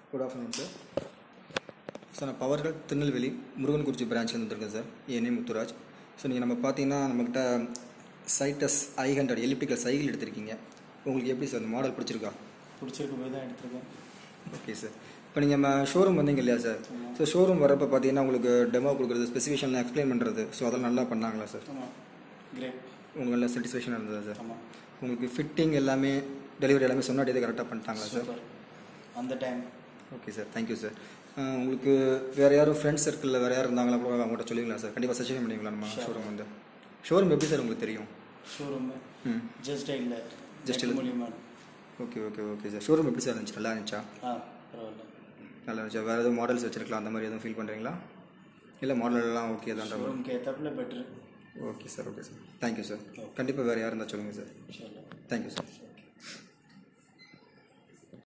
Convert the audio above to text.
Good afternoon sir sir நான் பவர்கள் திருநெல்வேலி முருகன்குறிச்சி பிரான்ச்லேருந்து வந்திருக்கேன் சார் என் நேம் முத்துராஜ் ஸோ நீங்கள் நம்ம பார்த்தீங்கன்னா நம்மக்கிட்ட சைட்டஸ் ஐ ஹண்ட்ரட் எலிப்டிக்கல் சைக்கிள் எடுத்திருக்கீங்க உங்களுக்கு எப்படி சார் இந்த மாடல் பிடிச்சிருக்கா பிடிச்சிருக்கு போய் தான் எடுத்திருக்கேன் ஓகே சார் இப்போ நீங்கள் நம்ம ஷோரூம் வந்தீங்க இல்லையா சார் ஸோ ஷோரூம் வரப்போ பார்த்தீங்கன்னா உங்களுக்கு டெமோ கொடுக்குறது ஸ்பெசிஃபிகேஷன்லாம் எக்ஸ்பிளைன் பண்ணுறது ஸோ அதெல்லாம் நல்லா பண்ணாங்களா சார் ஆமாம் கிரேட் உங்களுக்கு நல்லா சாட்டிஸ்ஃபேக்ஷன் இருந்ததா சார் ஆமாம் உங்களுக்கு ஃபிட்டிங் எல்லாமே டெலிவரி எல்லாமே சொன்ன டேட்டு கரெக்டாக பண்ணிட்டாங்களா சார் சூப்பர் அந்த time okay sir thank you sir உங்களுக்கு வேறு யாரும் ஃப்ரெண்ட்ஸ் சர்க்கிளில் வேறு யாரும் இருந்தாங்களா கூட அவங்கள்ட்ட சொல்லுவீங்களா சார் கண்டிப்பாக சஜஷன் பண்ணுவீங்களா நம்ம Sure. ஷோரூம் வந்து ஷோரூம் எப்படி சார் உங்களுக்கு தெரியும் ஷோரூமு ம் ஜஸ்ட் இல்லை Just ஜஸ்ட் இல்ல. மூலியமா okay okay okay sir showroom எப்படி சார் இருந்துச்சு நல்லா இருந்துச்சா ஆ பரவாயில்ல நல்லா இருந்துச்சா வேறு எதுவும் மாடல்ஸ் வச்சிருக்கலாம் அந்த மாதிரி எதுவும் ஃபீல் பண்ணுறீங்களா இல்லை மாடல் எல்லாம் ஓகே தான் ஷோரூம்க்கு ஏற்றாப்புல பெட்ரு okay sir okay sir thank you sir கண்டிப்பாக வேறு யாரும் இருந்தால் சொல்லுங்கள் சார் இன்ஷால்லா தேங்க்யூ சார்